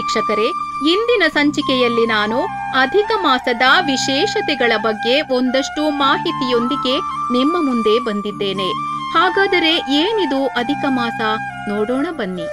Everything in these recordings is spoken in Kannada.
ವೀಕ್ಷಕರೇ ಇಂದಿನ ಸಂಚಿಕೆಯಲ್ಲಿ ನಾನು ಅಧಿಕ ಮಾಸದ ವಿಶೇಷತೆಗಳ ಬಗ್ಗೆ ಒಂದಷ್ಟು ಮಾಹಿತಿಯೊಂದಿಗೆ ನಿಮ್ಮ ಮುಂದೆ ಬಂದಿದ್ದೇನೆ ಹಾಗಾದರೆ ಏನಿದು ಅಧಿಕ ಮಾಸ ನೋಡೋಣ ಬನ್ನಿ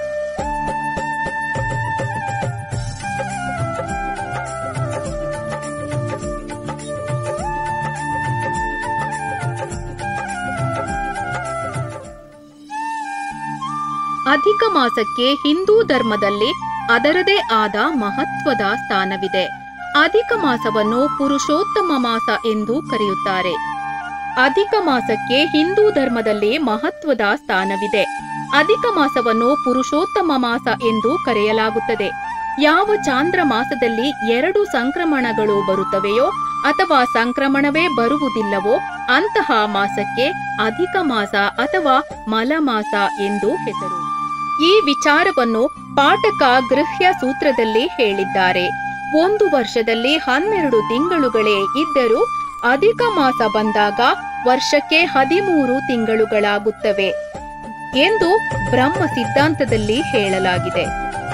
ಅಧಿಕ ಮಾಸಕ್ಕೆ ಹಿಂದೂ ಧರ್ಮದಲ್ಲಿ ಅದರದೇ ಆದ ಮಹತ್ವದ ಸ್ಥಾನವಿದೆ ಅಧಿಕ ಮಾಸವನ್ನು ಪುರುಷೋತ್ತಮ ಮಾಸ ಎಂದು ಕರೆಯುತ್ತಾರೆ ಅಧಿಕ ಮಾಸಕ್ಕೆ ಹಿಂದೂ ಧರ್ಮದಲ್ಲಿ ಮಹತ್ವದ ಸ್ಥಾನವಿದೆ ಅಧಿಕ ಮಾಸವನ್ನು ಪುರುಷೋತ್ತಮ ಮಾಸ ಎಂದು ಕರೆಯಲಾಗುತ್ತದೆ ಯಾವ ಚಾಂದ್ರ ಮಾಸದಲ್ಲಿ ಎರಡು ಸಂಕ್ರಮಣಗಳು ಬರುತ್ತವೆಯೋ ಅಥವಾ ಸಂಕ್ರಮಣವೇ ಬರುವುದಿಲ್ಲವೋ ಅಂತಹ ಮಾಸಕ್ಕೆ ಅಧಿಕ ಮಾಸ ಅಥವಾ ಮಲಮಾಸ ಎಂದು ಹೆಸರು ಈ ವಿಚಾರವನ್ನು ಪಾಠಕ ಗೃಹ್ಯ ಸೂತ್ರದಲ್ಲಿ ಹೇಳಿದ್ದಾರೆ ಒಂದು ವರ್ಷದಲ್ಲಿ ಹನ್ನೆರಡು ತಿಂಗಳುಗಳೇ ಇದ್ದರೂ ಅಧಿಕ ಮಾಸ ಬಂದಾಗ ವರ್ಷಕ್ಕೆ ಹದಿಮೂರು ತಿಂಗಳುಗಳಾಗುತ್ತವೆ ಎಂದು ಬ್ರಹ್ಮ ಸಿದ್ಧಾಂತದಲ್ಲಿ ಹೇಳಲಾಗಿದೆ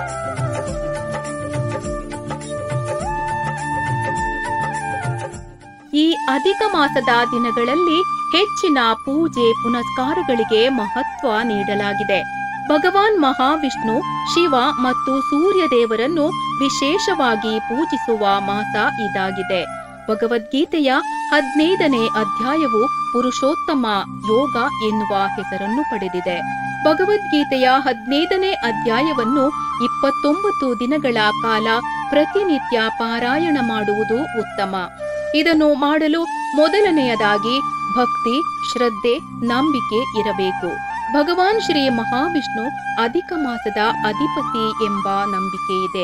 ಈ ಅಧಿಕ ಮಾಸದ ದಿನಗಳಲ್ಲಿ ಹೆಚ್ಚಿನ ಪೂಜೆ ಪುನಸ್ಕಾರಗಳಿಗೆ ಮಹತ್ವ ನೀಡಲಾಗಿದೆ ಭಗವಾನ್ ಮಹಾವಿಷ್ಣು ಶಿವ ಮತ್ತು ಸೂರ್ಯ ದೇವರನ್ನು ವಿಶೇಷವಾಗಿ ಪೂಜಿಸುವ ಮಾಸ ಇದಾಗಿದೆ ಭಗವದ್ಗೀತೆಯ ಹದಿನೈದನೇ ಅಧ್ಯಾಯವು ಪುರುಷೋತ್ತಮ ಯೋಗ ಎನ್ನುವ ಹೆಸರನ್ನು ಪಡೆದಿದೆ ಭಗವದ್ಗೀತೆಯ ಹದಿನೈದನೇ ಅಧ್ಯಾಯವನ್ನು ಇಪ್ಪತ್ತೊಂಬತ್ತು ದಿನಗಳ ಕಾಲ ಪ್ರತಿನಿತ್ಯ ಪಾರಾಯಣ ಮಾಡುವುದು ಉತ್ತಮ ಇದನ್ನು ಮಾಡಲು ಮೊದಲನೆಯದಾಗಿ ಭಕ್ತಿ ಶ್ರದ್ಧೆ ನಂಬಿಕೆ ಇರಬೇಕು ಭಗವಾನ್ ಶ್ರೀ ಮಹಾವಿಷ್ಣು ಅಧಿಕ ಮಾಸದ ಅಧಿಪತಿ ಎಂಬ ನಂಬಿಕೆ ಇದೆ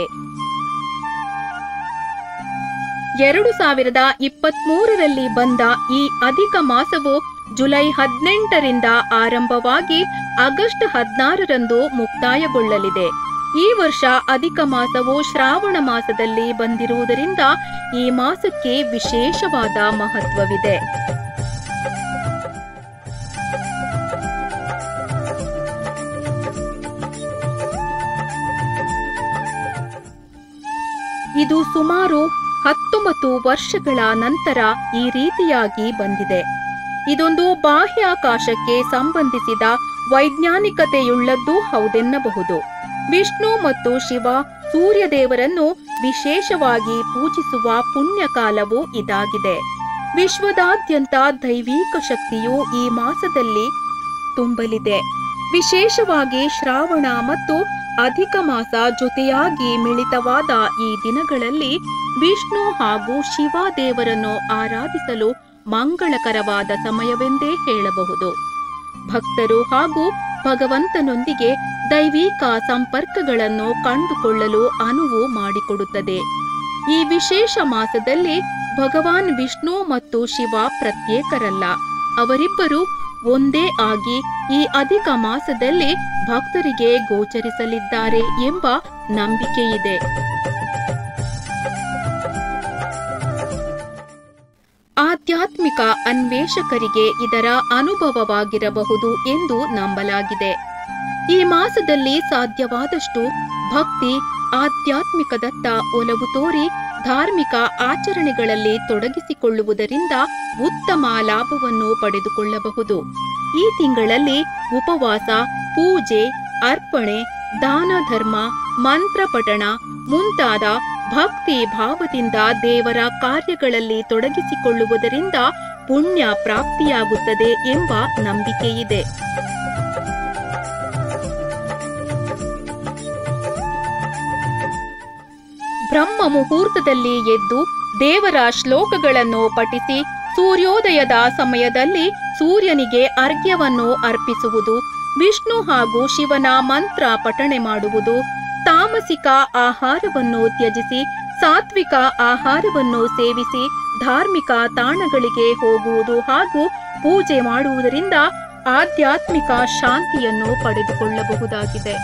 ಎರಡು ಸಾವಿರದ ಇಪ್ಪತ್ಮೂರರಲ್ಲಿ ಬಂದ ಈ ಅಧಿಕ ಮಾಸವು ಜುಲೈ ಹದಿನೆಂಟರಿಂದ ಆರಂಭವಾಗಿ ಆಗಸ್ಟ್ ಹದಿನಾರರಂದು ಮುಕ್ತಾಯಗೊಳ್ಳಲಿದೆ ಈ ವರ್ಷ ಅಧಿಕ ಮಾಸವು ಶ್ರಾವಣ ಮಾಸದಲ್ಲಿ ಬಂದಿರುವುದರಿಂದ ಈ ಮಾಸಕ್ಕೆ ವಿಶೇಷವಾದ ಮಹತ್ವವಿದೆ ಇದು ಸುಮಾರು ಹತ್ತೊಂಬತ್ತು ವರ್ಷಗಳ ನಂತರ ಈ ರೀತಿಯಾಗಿ ಬಂದಿದೆ ಇದೊಂದು ಬಾಹ್ಯಾಕಾಶಕ್ಕೆ ಸಂಬಂಧಿಸಿದ ವೈಜ್ಞಾನಿಕತೆಯುಳ್ಳದ್ದೂ ಹೌದೆನ್ನಬಹುದು ವಿಷ್ಣು ಮತ್ತು ಶಿವ ಸೂರ್ಯದೇವರನ್ನು ವಿಶೇಷವಾಗಿ ಪೂಜಿಸುವ ಪುಣ್ಯಕಾಲವೂ ಇದಾಗಿದೆ ವಿಶ್ವದಾದ್ಯಂತ ದೈವಿಕ ಶಕ್ತಿಯು ಈ ಮಾಸದಲ್ಲಿ ತುಂಬಲಿದೆ ವಿಶೇಷವಾಗಿ ಶ್ರಾವಣ ಮತ್ತು ಅಧಿಕ ಮಾಸ ಜೊತೆಯಾಗಿ ಮಿಳಿತವಾದ ಈ ದಿನಗಳಲ್ಲಿ ವಿಷ್ಣು ಹಾಗೂ ಶಿವ ದೇವರನ್ನು ಆರಾಧಿಸಲು ಮಂಗಳಕರವಾದ ಸಮಯವೆಂದೇ ಹೇಳಬಹುದು ಭಕ್ತರು ಹಾಗೂ ಭಗವಂತನೊಂದಿಗೆ ದೈವಿಕ ಸಂಪರ್ಕಗಳನ್ನು ಕಂಡುಕೊಳ್ಳಲು ಅನುವು ಮಾಡಿಕೊಡುತ್ತದೆ ಈ ವಿಶೇಷ ಮಾಸದಲ್ಲಿ ಭಗವಾನ್ ವಿಷ್ಣು ಮತ್ತು ಶಿವ ಪ್ರತ್ಯೇಕರಲ್ಲ ಅವರಿಬ್ಬರು ಒಂದೇ ಆಗಿ ಈ ಅಧಿಕ ಮಾಸದಲ್ಲಿ ಭಕ್ತರಿಗೆ ಗೋಚರಿಸಲಿದ್ದಾರೆ ಎಂಬ ನಂಬಿಕೆಯಿದೆ ಆಧ್ಯಾತ್ಮಿಕ ಅನ್ವೇಷಕರಿಗೆ ಇದರ ಅನುಭವವಾಗಿರಬಹುದು ಎಂದು ನಂಬಲಾಗಿದೆ ಈ ಮಾಸದಲ್ಲಿ ಸಾಧ್ಯವಾದಷ್ಟು ಭಕ್ತಿ ಆಧ್ಯಾತ್ಮಿಕದತ್ತ ಒಲವು ತೋರಿ ಧಾರ್ಮಿಕ ಆಚರಣೆಗಳಲ್ಲಿ ತೊಡಗಿಸಿಕೊಳ್ಳುವುದರಿಂದ ಉತ್ತಮ ಲಾಭವನ್ನು ಪಡೆದುಕೊಳ್ಳಬಹುದು ಈ ತಿಂಗಳಲ್ಲಿ ಉಪವಾಸ ಪೂಜೆ ಅರ್ಪಣೆ ದಾನ ಧರ್ಮ ಮಂತ್ರ ಪಠಣ ಮುಂತಾದ ಭಕ್ತಿ ಭಾವದಿಂದ ದೇವರ ಕಾರ್ಯಗಳಲ್ಲಿ ತೊಡಗಿಸಿಕೊಳ್ಳುವುದರಿಂದ ಪುಣ್ಯ ಪ್ರಾಪ್ತಿಯಾಗುತ್ತದೆ ಎಂಬ ನಂಬಿಕೆಯಿದೆ ಬ್ರಹ್ಮ ಮುಹೂರ್ತದಲ್ಲಿ ಎದ್ದು ದೇವರ ಶ್ಲೋಕಗಳನ್ನು ಪಠಿಸಿ ಸೂರ್ಯೋದಯದ ಸಮಯದಲ್ಲಿ ಸೂರ್ಯನಿಗೆ ಅರ್ಘ್ಯವನ್ನು ಅರ್ಪಿಸುವುದು ವಿಷ್ಣು ಹಾಗೂ ಶಿವನ ಮಂತ್ರ ಪಠಣೆ ಮಾಡುವುದು ತಾಮಸಿಕ ಆಹಾರವನ್ನು ತ್ಯಜಿಸಿ ಸಾತ್ವಿಕ ಆಹಾರವನ್ನು ಸೇವಿಸಿ ಧಾರ್ಮಿಕ ತಾಣಗಳಿಗೆ ಹೋಗುವುದು ಹಾಗೂ ಪೂಜೆ ಮಾಡುವುದರಿಂದ ಆಧ್ಯಾತ್ಮಿಕ ಶಾಂತಿಯನ್ನು ಪಡೆದುಕೊಳ್ಳಬಹುದಾಗಿದೆ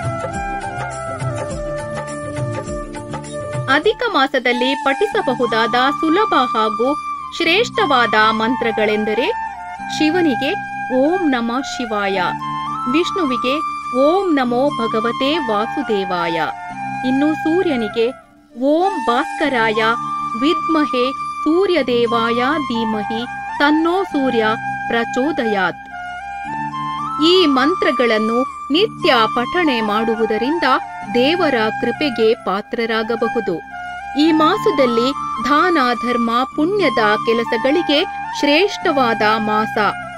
ಅಧಿಕ ಮಾಸದಲ್ಲಿ ಪಠಿಸಬಹುದಾದ ಸುಲಭ ಹಾಗೂ ಶ್ರೇಷ್ಠವಾದ ಮಂತ್ರಗಳೆಂದರೆ ಶಿವನಿಗೆ ಓಂ ನಮ ಶಿವಾಯ ವಿಷ್ಣುವಿಗೆ ಓಂ ನಮೋ ಭಗವತೆ ವಾಸುದೇವಾಯ ಇನ್ನು ಸೂರ್ಯನಿಗೆ ಓಂ ಭಾಸ್ಕರಾಯ ವಿದ್ಮಹೆ ಸೂರ್ಯದೇವಾಯ ಧೀಮಹಿ ತನ್ನೋ ಸೂರ್ಯ ಪ್ರಚೋದಯಾತ್ ಈ ಮಂತ್ರಗಳನ್ನು ನಿತ್ಯ ಪಠಣೆ ಮಾಡುವುದರಿಂದ ದೇವರ ಕೃಪೆಗೆ ಪಾತ್ರರಾಗಬಹುದು ಈ ಮಾಸದಲ್ಲಿ ದಾನ ಧರ್ಮ ಪುಣ್ಯದ ಕೆಲಸಗಳಿಗೆ ಶ್ರೇಷ್ಠವಾದ ಮಾಸ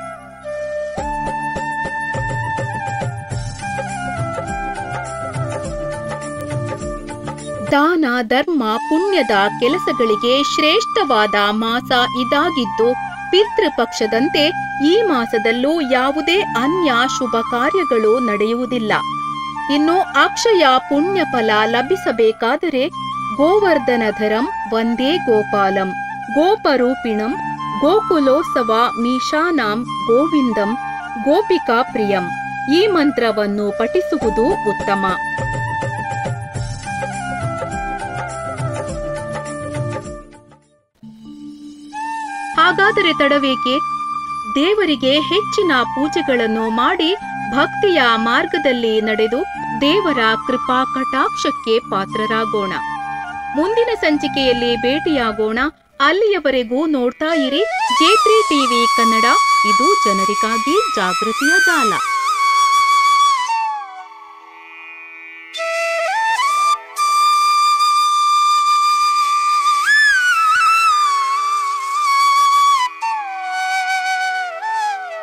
ದಾನ ಧರ್ಮ ಪುಣ್ಯದ ಕೆಲಸಗಳಿಗೆ ಶ್ರೇಷ್ಠವಾದ ಮಾಸ ಇದಾಗಿದ್ದು ಪಿತೃಪಕ್ಷದಂತೆ ಈ ಮಾಸದಲ್ಲೂ ಯಾವುದೇ ಅನ್ಯ ಶುಭ ಕಾರ್ಯಗಳು ನಡೆಯುವುದಿಲ್ಲ ಇನ್ನು ಅಕ್ಷಯ ಪುಣ್ಯ ಫಲ ಲಭಿಸಬೇಕಾದರೆ ಗೋವರ್ಧನಧರಂ ವಂದೇ ಗೋಪಾಲಂ ಗೋಪರೂಪಿಣಂ ಗೋಕುಲೋತ್ಸವ ಮೀಶಾನಾಂ ಗೋವಿಂದಂ ಗೋಪಿಕಾ ಪ್ರಿಯಂ ಈ ಮಂತ್ರವನ್ನು ಪಠಿಸುವುದು ಉತ್ತಮ ಹಾಗಾದರೆ ತಡವೇಕೆ ದೇವರಿಗೆ ಹೆಚ್ಚಿನ ಪೂಜೆಗಳನ್ನು ಮಾಡಿ ಭಕ್ತಿಯ ಮಾರ್ಗದಲ್ಲಿ ನಡೆದು ದೇವರ ಕೃಪಾ ಕಟಾಕ್ಷಕ್ಕೆ ಪಾತ್ರರಾಗೋಣ ಮುಂದಿನ ಸಂಚಿಕೆಯಲ್ಲಿ ಭೇಟಿಯಾಗೋಣ ಅಲ್ಲಿಯವರೆಗೂ ನೋಡ್ತಾ ಇರಿ ಜೇತ್ರಿ ಟಿವಿ ಕನ್ನಡ ಇದು ಜನರಿಗಾಗಿ ಜಾಗೃತಿಯ ಜಾಲ